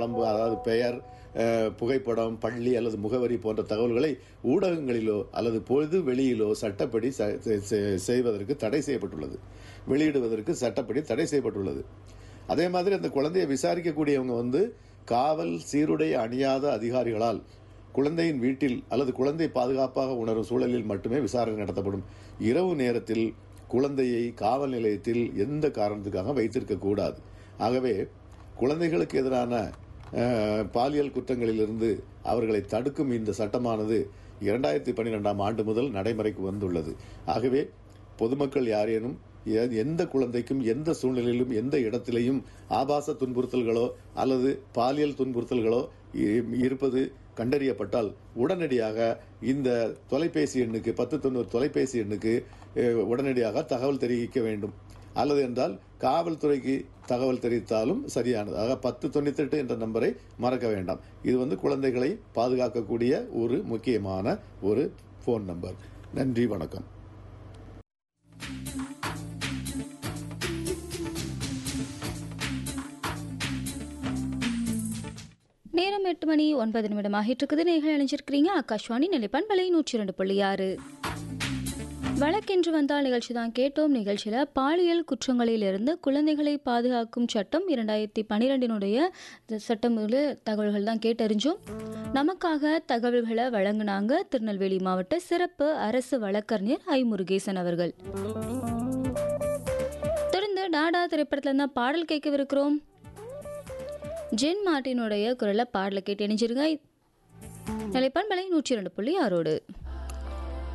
நம்பு அதாவது பெயர் அஹ், புகைப்படம் பள்ளி அல்லது முகவரி போன்ற தகவல்களை ஊடகங்களிலோ அல்லது பொது வெளியிலோ சட்டப்படி ச- செ- செ- செய்வதற்கு தடை செய்யப்பட்டுள்ளது வெளியிடுவதற்கு சட்டப்படி தடை செய்யப்பட்டுள்ளது அதே மாதிரி அந்த குழந்தையை விசாரிக்கக்கூடியவங்க வந்து காவல் சீருடை அணியாத அதிகாரிகளால் குழந்தையின் வீட்டில் அல்லது குழந்தை பாதுகாப்பாக உணரும் சூழலில் மட்டுமே விசாரணை நடத்தப்படும் இரவு நேரத்தில் குழந்தையை காவல் நிலையத்தில் எந்த காரணத்துக்காக வைத்திருக்க கூடாது ஆகவே குழந்தைகளுக்கு எதிரான அஹ், பாலியல் குற்றங்களிலிருந்து அவர்களை தடுக்கும் இந்த சட்டமானது இரண்டாயிரத்தி பன்னிரெண்டாம் ஆண்டு முதல் நடைமுறைக்கு வந்துள்ளது ஆகவே பொதுமக்கள் யாரேனும் எ- எந்த குழந்தைக்கும் எந்த சூழ்நிலையிலும் எந்த இடத்திலையும் ஆபாச துன்புறுத்தல்களோ அல்லது பாலியல் துன்புறுத்தல்களோ இ- இருப்பது கண்டறியப்பட்டால் உடனடியாக இந்த தொலைபேசி எண்ணுக்கு பத்து தொண்ணூறு தொலைபேசி எண்ணுக்கு அஹ், உடனடியாக தகவல் தெரிவிக்க வேண்டும் அல்லது என்றால் காவல்துறைக்கு தகவல் தெரிவித்தாலும் சரியானது ஆக பத்து தொண்ணூத்தெட்டு என்ற நம்பரை மறக்க வேண்டாம் இது வந்து குழந்தைகளை பாதுகாக்கக்கூடிய ஒரு முக்கியமான ஒரு ஃபோன் நம்பர் நன்றி வணக்கம் நேரம் எட்டு மணி ஒன்பது நிமிடம் ஆகிட்டு இருக்குது நீங்கள் அணிஞ்சிருக்கிறீங்க ஆகாஷ்வாணி நிலைப்பான் விலை நூற்றி ரெண்டு புள்ளி ஆறு வழக்கென்று வந்தால் நிகழ்ச்சி தான் கேட்டோம் நிகழ்ச்சியில் பாலியல் குற்றங்களிலிருந்து குழந்தைகளை பாதுகாக்கும் சட்டம் இரண்டாயிரத்தி பன்னிரெண்டினுடைய சட்டம் தகவல்கள் தான் கேட்டறிஞ்சோம் நமக்காக தகவல்களை வழங்கினாங்க திருநெல்வேலி மாவட்ட சிறப்பு அரசு வழக்கறிஞர் ஐ முருகேசன் அவர்கள் தொடர்ந்து டாடா திரைப்படத்துல தான் பாடல் கேட்கவிருக்கிறோம் ஜென் மார்ட்டினுடைய குரலை பாடலை கேட்டு இணைஞ்சிருங்க நிலைப்பான் விலை நூற்றி ரெண்டு புள்ளி ஆறோடு